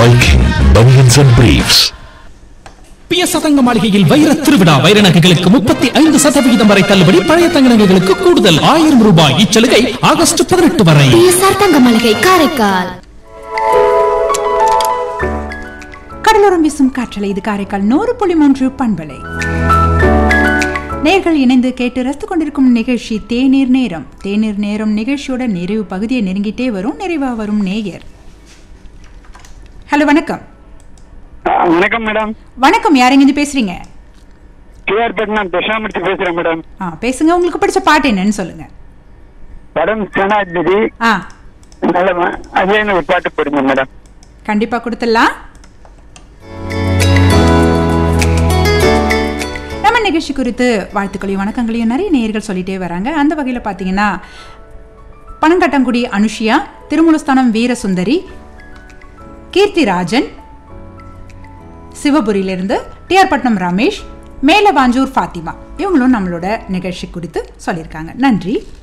Viking Bunions and Briefs. பிய சதங்க மாளிகையில் வைர திருவிழா வைர நகைகளுக்கு முப்பத்தி ஐந்து சதவிகிதம் வரை தள்ளுபடி பழைய தங்க நகைகளுக்கு கூடுதல் ஆயிரம் ரூபாய் இச்சலுகை ஆகஸ்ட் பதினெட்டு வரை பிஎஸ்ஆர் தங்க மளிகை காரைக்கால் கடலோரம் வீசும் காற்றலை இது காரைக்கால் நூறு புள்ளி மூன்று பண்பலை நேர்கள் இணைந்து கேட்டு ரசித்து கொண்டிருக்கும் நிகழ்ச்சி தேநீர் நேரம் தேநீர் நேரம் நிகழ்ச்சியோட நிறைவு பகுதியை நெருங்கிட்டே வரும் நிறைவா வரும் நேயர் ஹலோ வணக்கம் ஆ, வணக்கம் மேடம் வணக்கம் யாரெங்கிருந்து பேசுறீங்க கேஆர் பட்னா தசாமூர்த்தி பேசுறேன் மேடம் ஆ பேசுங்க உங்களுக்கு பிடிச்ச பாட்டு என்னன்னு சொல்லுங்க படம் சேனாதிபதி ஆ நல்லவன் அதே ஒரு பாட்டு போடுங்க மேடம் கண்டிப்பா கொடுத்துடலாம் நம்ம நிகழ்ச்சி குறித்து வாழ்த்துக்களையும் வணக்கங்களையும் நிறைய நேயர்கள் சொல்லிட்டே வராங்க அந்த வகையில் பார்த்தீங்கன்னா பனங்கட்டங்குடி அனுஷியா திருமுலஸ்தானம் வீரசுந்தரி கீர்த்திராஜன் சிவபுரியிலிருந்து டிஆர் பட்னம் ரமேஷ் மேலவாஞ்சூர் ஃபாத்திமா இவங்களும் நம்மளோட நிகழ்ச்சி குறித்து சொல்லியிருக்காங்க நன்றி